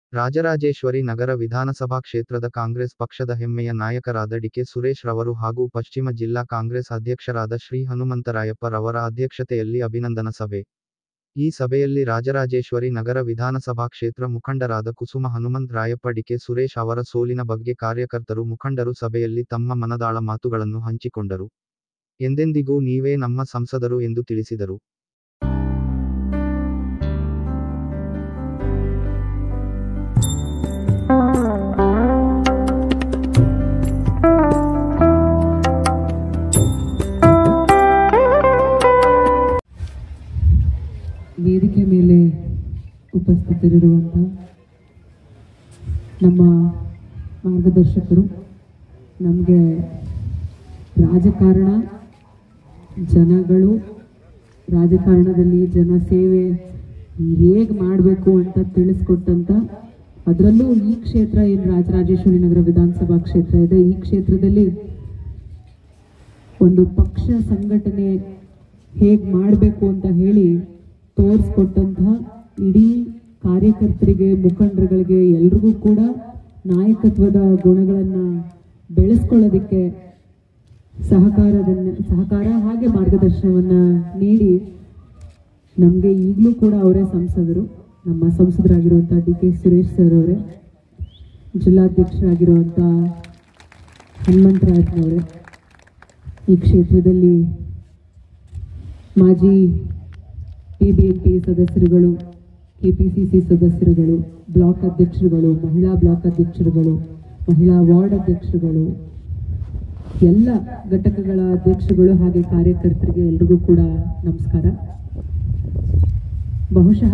ರಾಜರಾಜೇಶ್ವರಿ ನಗರ ವಿಧಾನಸಭಾ ಕ್ಷೇತ್ರದ ಕಾಂಗ್ರೆಸ್ ಪಕ್ಷದ ಹೆಮ್ಮೆಯ ನಾಯಕರಾದ ಡಿಕೆ ಸುರೇಶ್ ರವರು ಹಾಗೂ ಪಶ್ಚಿಮ ಜಿಲ್ಲಾ ಕಾಂಗ್ರೆಸ್ ಅಧ್ಯಕ್ಷರಾದ ಶ್ರೀ ಹನುಮಂತರಾಯಪ್ಪ ರವರ ಅಧ್ಯಕ್ಷತೆಯಲ್ಲಿ ಅಭಿನಂದನಾ ಸಭೆ ಈ ಸಭೆಯಲ್ಲಿ ರಾಜರಾಜೇಶ್ವರಿ ನಗರ ವಿಧಾನಸಭಾ ಕ್ಷೇತ್ರ ಮುಖಂಡರಾದ ಕುಸುಮ ಹನುಮಂತ್ ರಾಯಪ್ಪ ಡಿಕೆ ಸುರೇಶ್ ಅವರ ಸೋಲಿನ ಬಗ್ಗೆ ಕಾರ್ಯಕರ್ತರು ಮುಖಂಡರು ಸಭೆಯಲ್ಲಿ ತಮ್ಮ ಮನದಾಳ ಮಾತುಗಳನ್ನು ಹಂಚಿಕೊಂಡರು ಎಂದೆಂದಿಗೂ ನೀವೇ ನಮ್ಮ ಸಂಸದರು ಎಂದು ತಿಳಿಸಿದರು ವೇದಿಕೆ ಮೇಲೆ ಉಪಸ್ಥಿತರಿರುವಂಥ ನಮ್ಮ ಮಾರ್ಗದರ್ಶಕರು ನಮಗೆ ರಾಜಕಾರಣ ಜನಗಳು ರಾಜಕಾರಣದಲ್ಲಿ ಜನ ಸೇವೆ ಹೇಗೆ ಮಾಡಬೇಕು ಅಂತ ತಿಳಿಸ್ಕೊಟ್ಟಂತ ಅದರಲ್ಲೂ ಈ ಕ್ಷೇತ್ರ ಏನು ರಾಜರಾಜೇಶ್ವರಿ ನಗರ ವಿಧಾನಸಭಾ ಕ್ಷೇತ್ರ ಇದೆ ಈ ಕ್ಷೇತ್ರದಲ್ಲಿ ಒಂದು ಪಕ್ಷ ಸಂಘಟನೆ ಹೇಗ್ ಮಾಡಬೇಕು ಅಂತ ಹೇಳಿ ತೋರಿಸ್ಕೊಟ್ಟಂತಹ ಇಡೀ ಕಾರ್ಯಕರ್ತರಿಗೆ ಮುಖಂಡರುಗಳಿಗೆ ಎಲ್ರಿಗೂ ಕೂಡ ನಾಯಕತ್ವದ ಗುಣಗಳನ್ನ ಬೆಳೆಸ್ಕೊಳ್ಳೋದಕ್ಕೆ ಸಹಕಾರದನ್ನ ಸಹಕಾರ ಹಾಗೆ ಮಾರ್ಗದರ್ಶನವನ್ನ ನೀಡಿ ನಮಗೆ ಈಗಲೂ ಕೂಡ ಅವರೇ ಸಂಸದರು ನಮ್ಮ ಸಂಸದರಾಗಿರುವಂಥ ಡಿ ಕೆ ಸುರೇಶ್ ಸರ್ ಅವರೇ ಜಿಲ್ಲಾಧ್ಯಕ್ಷರಾಗಿರುವಂಥ ಹನುಮಂತರಾಯಪ್ಪನವರೇ ಈ ಕ್ಷೇತ್ರದಲ್ಲಿ ಮಾಜಿ ಟಿಬಿಎಂಪಿ ಸದಸ್ಯರುಗಳು ಕೆಪಿಸಿಸಿ ಸದಸ್ಯರುಗಳು ಬ್ಲಾಕ್ ಅಧ್ಯಕ್ಷರುಗಳು ಮಹಿಳಾ ಬ್ಲಾಕ್ ಅಧ್ಯಕ್ಷರುಗಳು ಮಹಿಳಾ ವಾರ್ಡ್ ಅಧ್ಯಕ್ಷರುಗಳು ಎಲ್ಲ ಘಟಕಗಳ ಅಧ್ಯಕ್ಷರುಗಳು ಹಾಗೆ ಕಾರ್ಯಕರ್ತರಿಗೆ ಎಲ್ರಿಗೂ ಕೂಡ ನಮಸ್ಕಾರ ಬಹುಶಃ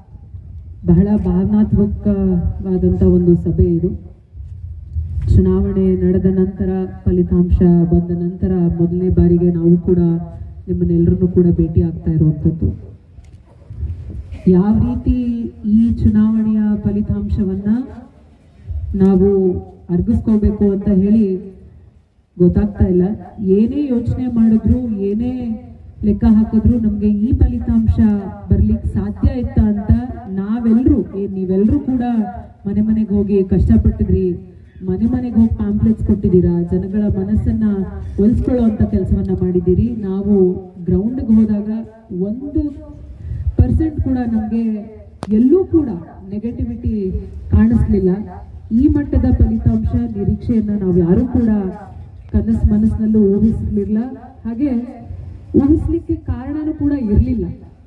ಬಹಳ ಭಾವನಾತ್ಮಕವಾದಂಥ ಒಂದು ಸಭೆ ಇದು ಚುನಾವಣೆ ನಡೆದ ನಂತರ ಫಲಿತಾಂಶ ಬಂದ ನಂತರ ಮೊದಲನೇ ಬಾರಿಗೆ ನಾವು ಕೂಡ ನಿಮ್ಮನ್ನೆಲ್ಲರನ್ನೂ ಕೂಡ ಭೇಟಿ ಆಗ್ತಾ ಇರುವಂಥದ್ದು ಯಾವ ರೀತಿ ಈ ಚುನಾವಣೆಯ ಫಲಿತಾಂಶವನ್ನ ನಾವು ಅರ್ಗಿಸ್ಕೋಬೇಕು ಅಂತ ಹೇಳಿ ಗೊತ್ತಾಗ್ತಾ ಇಲ್ಲ ಏನೇ ಯೋಚನೆ ಮಾಡಿದ್ರು ಏನೇ ಲೆಕ್ಕ ಹಾಕಿದ್ರು ನಮ್ಗೆ ಈ ಫಲಿತಾಂಶ ಬರ್ಲಿಕ್ಕೆ ಸಾಧ್ಯ ಇತ್ತ ಅಂತ ನಾವೆಲ್ಲರೂ ನೀವೆಲ್ಲರೂ ಕೂಡ ಮನೆ ಮನೆಗೆ ಹೋಗಿ ಕಷ್ಟಪಟ್ಟಿದ್ರಿ ಮನೆ ಮನೆಗೆ ಹೋಗಿ ಪಾಂಪ್ಲೆಟ್ಸ್ ಕೊಟ್ಟಿದ್ದೀರಾ ಜನಗಳ ಮನಸ್ಸನ್ನ ಒಲಿಸ್ಕೊಳ್ಳುವಂತ ಕೆಲಸವನ್ನ ಮಾಡಿದ್ದೀರಿ ನಾವು ಗ್ರೌಂಡ್ಗೆ ಹೋದಾಗ ಒಂದು ಪರ್ಸೆಂಟ್ ಕೂಡ ನಮಗೆ ಎಲ್ಲೂ ಕೂಡ ನೆಗೆಟಿವಿಟಿ ಕಾಣಿಸ್ಲಿಲ್ಲ ಈ ಮಟ್ಟದ ಫಲಿತಾಂಶ ನಿರೀಕ್ಷೆಯನ್ನ ನಾವು ಯಾರೂ ಕೂಡ ಕನಸು ಮನಸ್ಸಿನಲ್ಲೂ ಊಹಿಸಿರ್ಲಿಲ್ಲ ಹಾಗೆ ಊಹಿಸ್ಲಿಕ್ಕೆ ಕಾರಣನೂ ಕೂಡ ಇರಲಿಲ್ಲ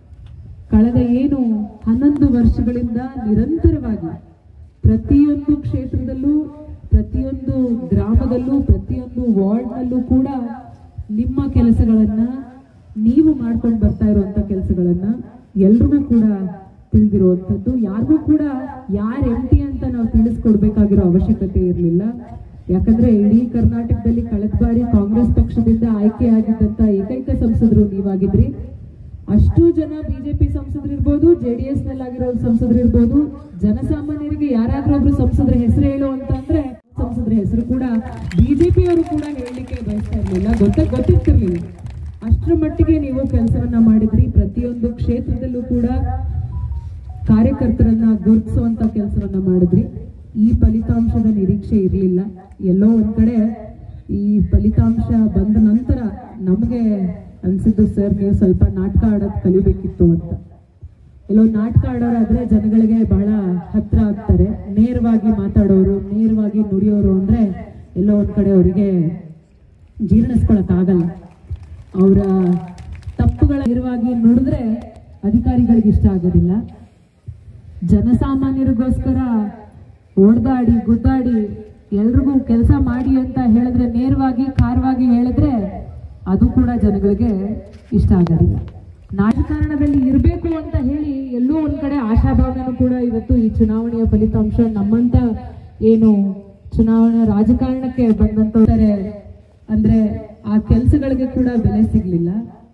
ಕಳೆದ ಏನು ಹನ್ನೊಂದು ವರ್ಷಗಳಿಂದ ನಿರಂತರವಾಗಿ ಪ್ರತಿಯೊಂದು ಕ್ಷೇತ್ರದಲ್ಲೂ ಪ್ರತಿಯೊಂದು ಗ್ರಾಮದಲ್ಲೂ ಪ್ರತಿಯೊಂದು ವಾರ್ಡ್ನಲ್ಲೂ ಕೂಡ ನಿಮ್ಮ ಕೆಲಸಗಳನ್ನ ನೀವು ಮಾಡ್ಕೊಂಡು ಬರ್ತಾ ಇರುವಂತ ಕೆಲಸಗಳನ್ನ ಎಲ್ರಿಗೂ ಕೂಡ ತಿಳಿದಿರುವಂಥದ್ದು ಯಾರಿಗೂ ಕೂಡ ಯಾರು ಎಂ ಪಿ ಅಂತ ನಾವು ತಿಳಿಸ್ಕೊಡ್ಬೇಕಾಗಿರೋ ಅವಶ್ಯಕತೆ ಇರಲಿಲ್ಲ ಯಾಕಂದ್ರೆ ಇಡೀ ಕರ್ನಾಟಕದಲ್ಲಿ ಕಳೆದ ಬಾರಿ ಕಾಂಗ್ರೆಸ್ ಪಕ್ಷದಿಂದ ಆಯ್ಕೆಯಾಗಿದ್ದಂತ ಏಕೈಕ ಸಂಸದರು ನೀವಾಗಿದ್ರಿ ಅಷ್ಟು ಜನ ಬಿಜೆಪಿ ಸಂಸದರಿರ್ಬೋದು ಜೆ ಡಿ ಎಸ್ ನಲ್ಲಾಗಿರೋ ಸಂಸದರಿರ್ಬೋದು ಜನಸಾಮಾನ್ಯರಿಗೆ ಯಾರಾದ್ರೂ ಒಬ್ರು ಸಂಸದರ ಹೆಸರು ಹೇಳು ಅಂತ ಅಂದ್ರೆ ಸಂಸದರ ಹೆಸರು ಕೂಡ ಬಿಜೆಪಿ ಅವರು ಕೂಡ ಹೇಳಲಿಕ್ಕೆ ಬಯಸ್ತಾ ಇರ್ಲಿಲ್ಲ ಗೊತ್ತ ಗೊತ್ತಿರ್ತಿರ್ಲಿಲ್ಲ ಅಷ್ಟರ ಮಟ್ಟಿಗೆ ನೀವು ಕೆಲಸವನ್ನ ಮಾಡಿದ್ರಿ ಪ್ರತಿಯೊಂದು ಕ್ಷೇತ್ರದಲ್ಲೂ ಕೂಡ ಕಾರ್ಯಕರ್ತರನ್ನ ಗುರುತಿಸುವಂತ ಕೆಲಸವನ್ನ ಮಾಡಿದ್ರಿ ಈ ಫಲಿತಾಂಶದ ನಿರೀಕ್ಷೆ ಇರಲಿಲ್ಲ ಎಲ್ಲೋ ಒಂದ್ ಕಡೆ ಈ ಫಲಿತಾಂಶ ಬಂದ ನಂತರ ನಮಗೆ ಅನ್ಸಿದ್ದು ಸರ್ ನೀವು ಸ್ವಲ್ಪ ನಾಟಕ ಆಡೋದು ಕಲಿಬೇಕಿತ್ತು ಅಂತ ಎಲ್ಲೋ ನಾಟಕ ಆಡೋರಾದ್ರೆ ಜನಗಳಿಗೆ ಬಹಳ ಹತ್ರ ಆಗ್ತಾರೆ ನೇರವಾಗಿ ಮಾತಾಡೋರು ನೇರವಾಗಿ ನುಡಿಯೋರು ಅಂದ್ರೆ ಎಲ್ಲೋ ಒಂದ್ ಕಡೆ ಅವರಿಗೆ ಜೀರ್ಣಿಸ್ಕೊಳಕ್ ಆಗಲ್ಲ ಅವರ ತಪ್ಪುಗಳ ನೇರವಾಗಿ ನುಡಿದ್ರೆ ಅಧಿಕಾರಿಗಳಿಗೆ ಇಷ್ಟ ಆಗೋದಿಲ್ಲ ಜನಸಾಮಾನ್ಯರಿಗೋಸ್ಕರ ಓಡ್ದಾಡಿ ಗುದ್ದಾಡಿ ಎಲ್ರಿಗೂ ಕೆಲಸ ಮಾಡಿ ಅಂತ ಹೇಳಿದ್ರೆ ನೇರವಾಗಿ ಖಾರವಾಗಿ ಹೇಳಿದ್ರೆ ಅದು ಕೂಡ ಜನಗಳಿಗೆ ಇಷ್ಟ ಆಗೋದಿಲ್ಲ ರಾಜಕಾರಣದಲ್ಲಿ ಇರಬೇಕು ಅಂತ ಹೇಳಿ ಎಲ್ಲೋ ಒಂದ್ ಕಡೆ ಆಶಾಭಾವನೆನೂ ಕೂಡ ಇವತ್ತು ಈ ಚುನಾವಣೆಯ ಫಲಿತಾಂಶ ನಮ್ಮಂತ ಏನು ಚುನಾವಣಾ ರಾಜಕಾರಣಕ್ಕೆ ಬಂದಂತವ್ರೆ ಅಂದ್ರೆ ಆ ಕೆಲಸಗಳಿಗೆ ಕೂಡ ಬೆಲೆ ಸಿಗ್ಲಿಲ್ಲ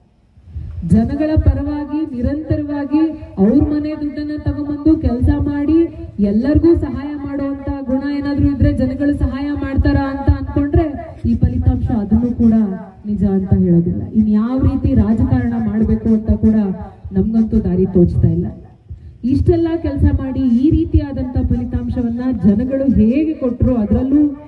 ಜನಗಳ ಪರವಾಗಿ ನಿರಂತರವಾಗಿ ಅವ್ರ ಮನೆ ದುಡ್ಡನ್ನ ತಗೊಂಬಂದು ಕೆಲಸ ಮಾಡಿ ಎಲ್ಲರಿಗೂ ಸಹಾಯ ಮಾಡುವಂತ ಗುಣ ಏನಾದ್ರೂ ಇದ್ರೆ ಜನಗಳು ಸಹಾಯ ಮಾಡ್ತಾರ ಅಂತ ಅನ್ಕೊಂಡ್ರೆ ಈ ಫಲಿತಾಂಶ ಅದನ್ನು ಕೂಡ ನಿಜ ಅಂತ ಹೇಳೋದಿಲ್ಲ ಇನ್ ಯಾವ ರೀತಿ ರಾಜಕಾರಣ ಮಾಡಬೇಕು ಅಂತ ಕೂಡ ನಮ್ಗಂತೂ ದಾರಿ ತೋಚ್ತಾ ಇಲ್ಲ ಇಷ್ಟೆಲ್ಲ ಕೆಲಸ ಮಾಡಿ ಈ ರೀತಿಯಾದಂತ ಫಲಿತಾಂಶ ಜನಗಳು ಹೇಗೆ ಕೊಟ್ಟರು ಅದರಲ್ಲೂ